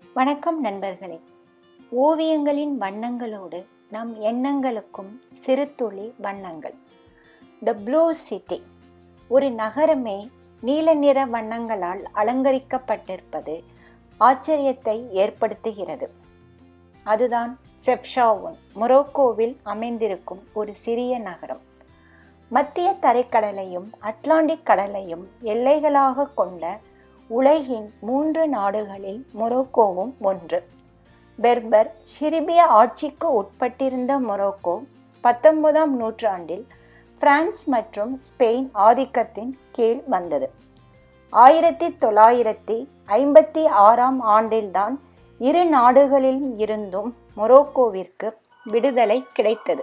வணக்கம் நண்பர்களே ஓவியங்களின் வண்ணங்களோடு நம் எண்ணங்களுக்கும் சிறு துளி வண்ணங்கள் த ப்ளூ சிட்டி ஒரு நகரமே நீல நிற வண்ணங்களால் அலங்கரிக்கப்பட்டிருப்பது ஆச்சரியத்தை ஏற்படுத்துகிறது அதுதான் செப்ஷாவுன் மொரோக்கோவில் அமைந்திருக்கும் ஒரு சிறிய நகரம் மத்திய தரைக்கடலையும் அட்லாண்டிக் கடலையும் எல்லைகளாக கொண்ட உலகின் மூன்று நாடுகளில் மொரோக்கோவும் ஒன்று பெர்பர் ஷிரிபிய ஆட்சிக்கு உட்பட்டிருந்த மொரோக்கோ பத்தொன்பதாம் நூற்றாண்டில் பிரான்ஸ் மற்றும் ஸ்பெயின் ஆதிக்கத்தின் கீழ் வந்தது ஆயிரத்தி தொள்ளாயிரத்தி ஐம்பத்தி ஆறாம் ஆண்டில்தான் இரு நாடுகளில் இருந்தும் மொரோக்கோவிற்கு விடுதலை கிடைத்தது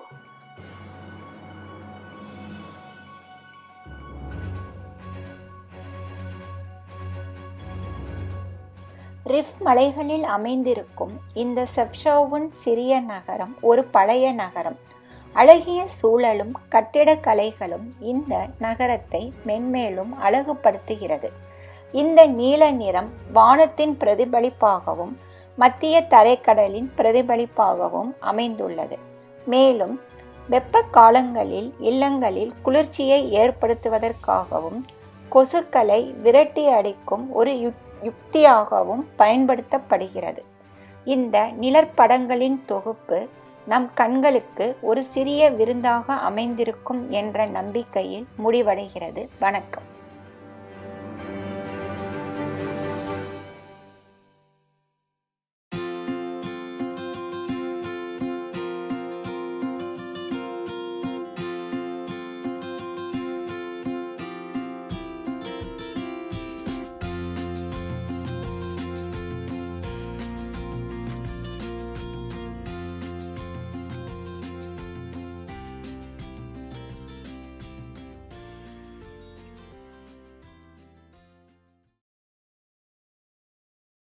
ரிஃப் மலைகளில் அமைந்திருக்கும் இந்த செப்ஷாவுன் சிறிய நகரம் ஒரு பழைய நகரம் அழகிய சூழலும் கட்டிடக்கலைகளும் இந்த நகரத்தை மென்மேலும் அழகுபடுத்துகிறது இந்த நீல நிறம் வானத்தின் பிரதிபலிப்பாகவும் மத்திய தரைக்கடலின் பிரதிபலிப்பாகவும் அமைந்துள்ளது மேலும் வெப்ப காலங்களில் இல்லங்களில் குளிர்ச்சியை ஏற்படுத்துவதற்காகவும் கொசுக்களை விரட்டி அடிக்கும் ஒரு யுக்தியாகவும் பயன்படுத்தப்படுகிறது இந்த நிழற்படங்களின் தொகுப்பு நம் கண்களுக்கு ஒரு சிறிய விருந்தாக அமைந்திருக்கும் என்ற நம்பிக்கையில் முடிவடைகிறது வணக்கம்